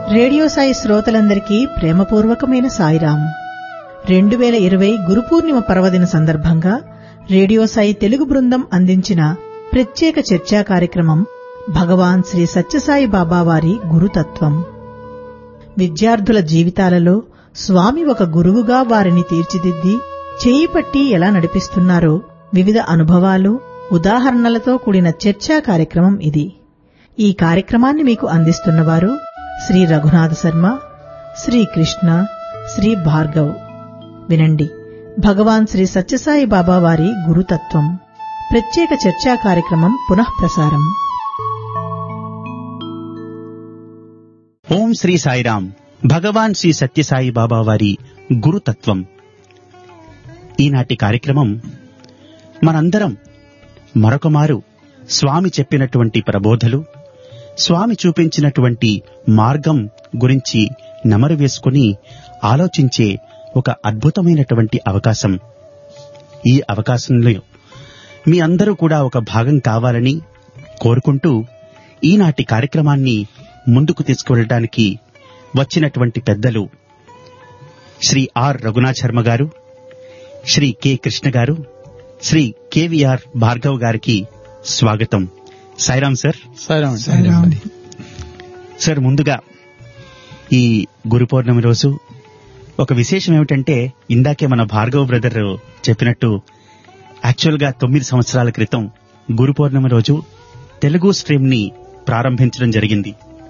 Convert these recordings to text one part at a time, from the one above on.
radio Sai శ్రోతలందరికీ ప్రేమపూర్వకమైన సాయిరాం రెండు వేల ఇరవై గురు పూర్ణిమ పర్వదిన సందర్భంగా రేడియో సాయి తెలుగు బృందం అందించిన ప్రత్యేక చర్చా కార్యక్రమం భగవాన్ శ్రీ సత్యసాయి బాబా వారి గురుతత్వం విద్యార్థుల జీవితాలలో స్వామి ఒక గురువుగా వారిని తీర్చిదిద్ది చేయి పట్టి ఎలా నడిపిస్తున్నారో వివిధ అనుభవాలు ఉదాహరణలతో కూడిన చర్చా కార్యక్రమం ఇది ఈ కార్యక్రమాన్ని మీకు అందిస్తున్నవారు శ్రీ రఘునాథ శర్మ శ్రీ కృష్ణ శ్రీ భార్గవ్ వినండి భగవాన్ శ్రీ సత్యసాయి బాబా వారి గురుతత్వం ప్రత్యేక చర్చా కార్యక్రమం పునః ప్రసారం ఓం శ్రీ సాయిరాం భగవాన్ శ్రీ సత్యసాయి బాబా వారి గురుతత్వం ఈనాటి కార్యక్రమం మనందరం మరొకమారు స్వామి చెప్పినటువంటి ప్రబోధలు స్వామి చూపించినటువంటి మార్గం గురించి నమరు వేసుకుని ఆలోచించే ఒక అద్భుతమైనటువంటి అవకాశం ఈ అవకాశంలో మీ అందరూ కూడా ఒక భాగం కావాలని కోరుకుంటూ ఈనాటి కార్యక్రమాన్ని ముందుకు తీసుకువెళ్ళడానికి వచ్చినటువంటి పెద్దలు శ్రీ ఆర్ రఘునాథ్ శర్మ గారు శ్రీ కె కృష్ణ గారు శ్రీ కేవీఆర్ భార్గవ్ గారికి స్వాగతం సాయిరాం సార్ సాయిరామ్ సార్ ముందుగా ఈ గురు పౌర్ణమి రోజు ఒక విశేషం ఏమిటంటే ఇందాకే మన భార్గవ్ బ్రదర్ చెప్పినట్టు యాక్చువల్ గా తొమ్మిది సంవత్సరాల క్రితం గురు పౌర్ణమి రోజు తెలుగు స్ట్రీమ్ ని ప్రారంభించడం జరిగింది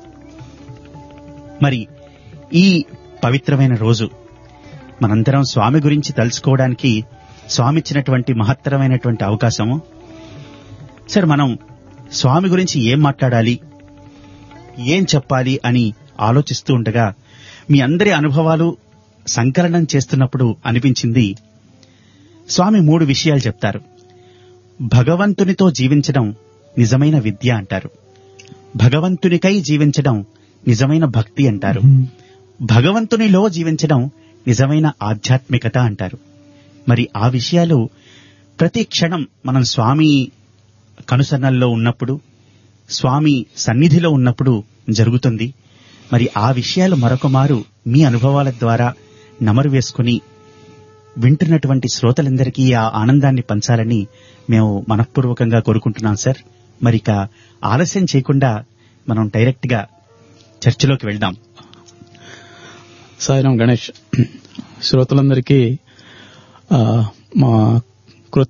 మరి ఈ పవిత్రమైన రోజు మనందరం స్వామి గురించి తలుచుకోవడానికి స్వామి ఇచ్చినటువంటి మహత్తరమైనటువంటి అవకాశము సార్ మనం స్వామి గురించి ఏం మాట్లాడాలి ఏం చెప్పాలి అని ఆలోచిస్తూ ఉండగా మీ అందరి అనుభవాలు సంకలనం చేస్తున్నప్పుడు అనిపించింది స్వామి మూడు విషయాలు చెప్తారు భగవంతునితో జీవించడం నిజమైన విద్య అంటారు భగవంతునికై జీవించడం నిజమైన భక్తి అంటారు భగవంతునిలో జీవించడం నిజమైన ఆధ్యాత్మికత అంటారు మరి ఆ విషయాలు ప్రతి క్షణం మనం స్వామి కనుసన్నల్లో ఉన్నప్పుడు స్వామి సన్నిధిలో ఉన్నప్పుడు జరుగుతుంది మరి ఆ విషయాలు మరొక మారు మీ అనుభవాల ద్వారా నమరు వేసుకుని వింటున్నటువంటి శ్రోతలందరికీ ఆ ఆనందాన్ని పంచాలని మేము మనఃపూర్వకంగా కోరుకుంటున్నాం సార్ మరి ఇక ఆలస్యం చేయకుండా మనం డైరెక్ట్ గా చర్చలోకి వెళ్దాం సాయిరామ్ గణేష్ శ్రోతలందరికీ ఆ, మా